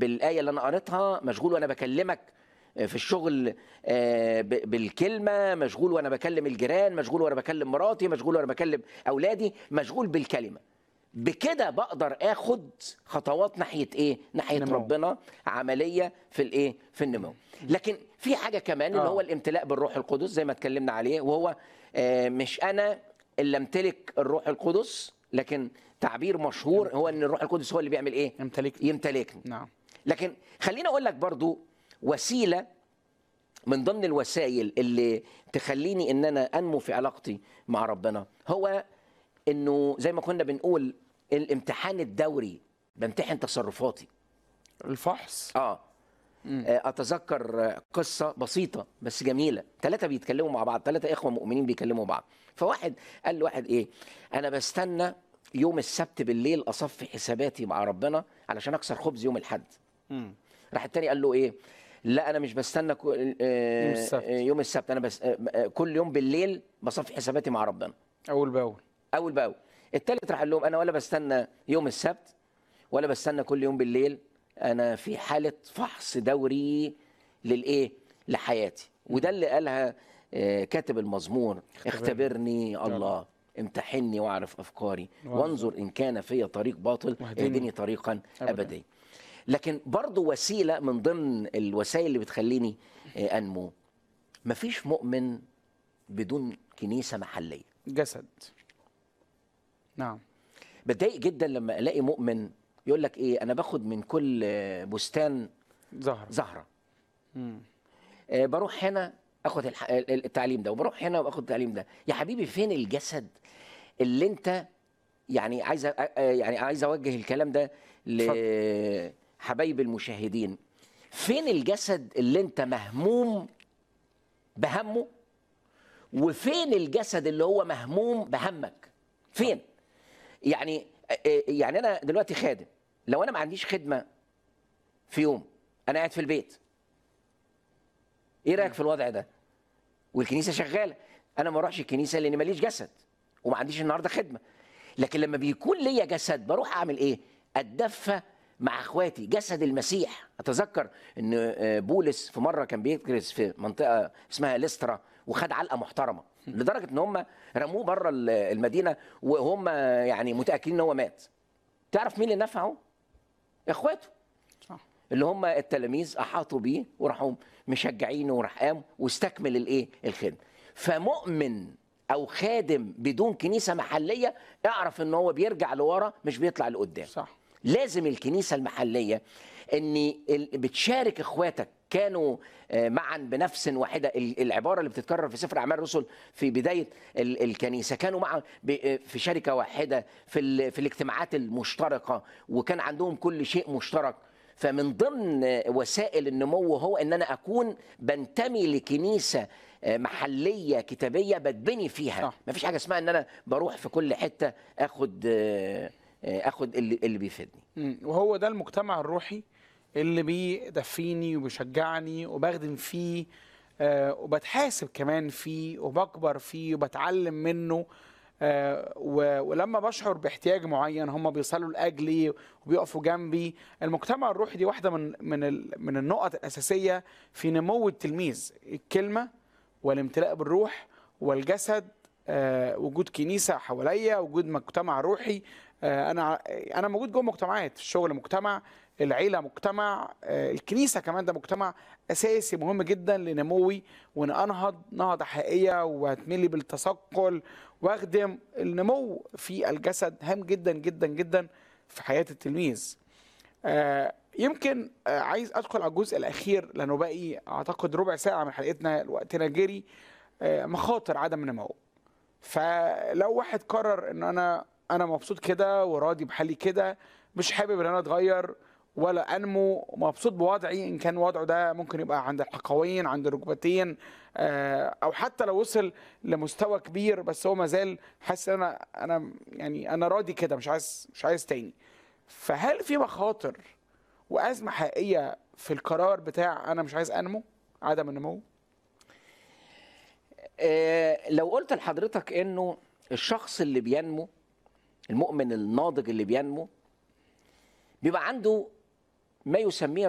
بالايه اللي انا قريتها مشغول وانا بكلمك في الشغل آه، ب- بالكلمه مشغول وانا بكلم الجيران مشغول وانا بكلم مراتي مشغول وانا بكلم اولادي مشغول بالكلمه بكده بقدر اخد خطوات ناحيه ايه ناحيه نمو. ربنا عمليه في الايه في النمو لكن في حاجه كمان اللي آه. هو الامتلاء بالروح القدس زي ما اتكلمنا عليه وهو آه، مش انا اللي امتلك الروح القدس لكن تعبير مشهور هو ان الروح القدس هو اللي بيعمل ايه يمتلكني يمتلكني نعم لكن خليني اقول لك برضو وسيله من ضمن الوسائل اللي تخليني ان انا انمو في علاقتي مع ربنا هو انه زي ما كنا بنقول الامتحان الدوري بامتحن تصرفاتي الفحص اه آه، اتذكر آه، قصه بسيطه بس جميله ثلاثه بيتكلموا مع بعض ثلاثه اخوه مؤمنين بيكلموا بعض فواحد قال لواحد ايه انا بستنى يوم السبت بالليل اصفي حساباتي مع ربنا علشان اكسر خبز يوم الاحد مم. راح التاني قال له ايه لا انا مش بستنى كو- آه، يوم السبت. آه، يوم السبت انا بس آه، آه، كل يوم بالليل بصفي حساباتي مع ربنا اول باول اول باول التالت راح قال لهم انا ولا بستنى يوم السبت ولا بستنى كل يوم بالليل انا في حاله فحص دوري للايه لحياتي وده اللي قالها آه، كاتب المزمور اختبرني الله امتحني واعرف افكاري وانظر ان كان في طريق باطل واهدني. اهدني طريقا أبداً. ابديا لكن برضو وسيله من ضمن الوسائل اللي بتخليني آه، انمو مفيش مؤمن بدون كنيسه محليه جسد نعم بتضايق جدا لما الاقي مؤمن يقول لك ايه انا باخد من كل آه، بستان ظهر زهره مم. آه، بروح هنا اخد الح- ال- التعليم ده وبروح هنا واخد التعليم ده يا حبيبي فين الجسد اللي انت يعني عايز أ- آه، يعني عايز اوجه الكلام ده لحبايب المشاهدين فين الجسد اللي انت مهموم بهمه وفين الجسد اللي هو مهموم بهمك فين يعني آه، يعني انا دلوقتي خادم لو انا ما عنديش خدمه في يوم انا قاعد في البيت ايه رايك في الوضع ده والكنيسه شغاله انا ما اروحش الكنيسه لان ماليش جسد وما عنديش النهارده خدمه لكن لما بيكون ليا جسد بروح اعمل ايه اتدفى مع اخواتي جسد المسيح اتذكر ان آه، بولس في مره كان بيكرس في منطقه اسمها ليسترا وخد علقه محترمه لدرجه ان هم رموه بره ال- المدينه وهم يعني متاكدين ان هو مات تعرف مين اللي نفعه اخواته صح اللي هم التلاميذ احاطوا بيه وراحوا مشجعينه وراح قام واستكمل الايه الخدمه فمؤمن او خادم بدون كنيسه محليه اعرف ان هو بيرجع لورا مش بيطلع لقدام صح لازم الكنيسه المحليه ان ال- بتشارك اخواتك كانوا آه، معا بنفس واحده ال- العباره اللي بتتكرر في سفر اعمال الرسل في بدايه ال- الكنيسه كانوا معا ب- آه، في شركه واحده في ال- في الاجتماعات المشتركه وكان عندهم كل شيء مشترك فمن ضمن آه، وسائل النمو هو ان انا اكون بنتمي لكنيسه آه، محليه كتابيه بتبني فيها صح. مفيش حاجه اسمها ان انا بروح في كل حته اخد آه، آه، اخد اللي, اللي بيفيدني مم. وهو ده المجتمع الروحي اللي بيدفيني وبيشجعني وبخدم فيه آه وبتحاسب كمان فيه وبكبر فيه وبتعلم منه آه و- ولما بشعر باحتياج معين هم بيصلوا لاجلي وبيقفوا جنبي المجتمع الروحي دي واحده من من ال- من النقط الاساسيه في نمو التلميذ الكلمه والامتلاء بالروح والجسد آه، وجود كنيسه حواليا وجود مجتمع روحي آه، انا ع- انا موجود جوه مجتمعات الشغل مجتمع العيله مجتمع آه، الكنيسه كمان ده مجتمع اساسي مهم جدا لنموي وان انهض نهضه حقيقيه واتملي بالتثقل واخدم النمو في الجسد هام جدا جدا جدا في حياه التلميذ آه، يمكن آه، عايز ادخل على الجزء الاخير لانه باقي اعتقد ربع ساعه من حلقتنا وقتنا جري آه، مخاطر عدم النمو فلو واحد قرر ان انا انا مبسوط كده وراضي بحالي كده مش حابب ان انا اتغير ولا انمو مبسوط بوضعي ان كان وضعه ده ممكن يبقى عند الحقوين عند الركبتين آه، او حتى لو وصل لمستوى كبير بس هو مازال حاسس ان انا انا يعني انا راضي كده مش عايز مش عايز تاني فهل في مخاطر وازمه حقيقيه في القرار بتاع انا مش عايز انمو عدم النمو آه، لو قلت لحضرتك انه الشخص اللي بينمو المؤمن الناضج اللي بينمو بيبقى عنده ما يسميه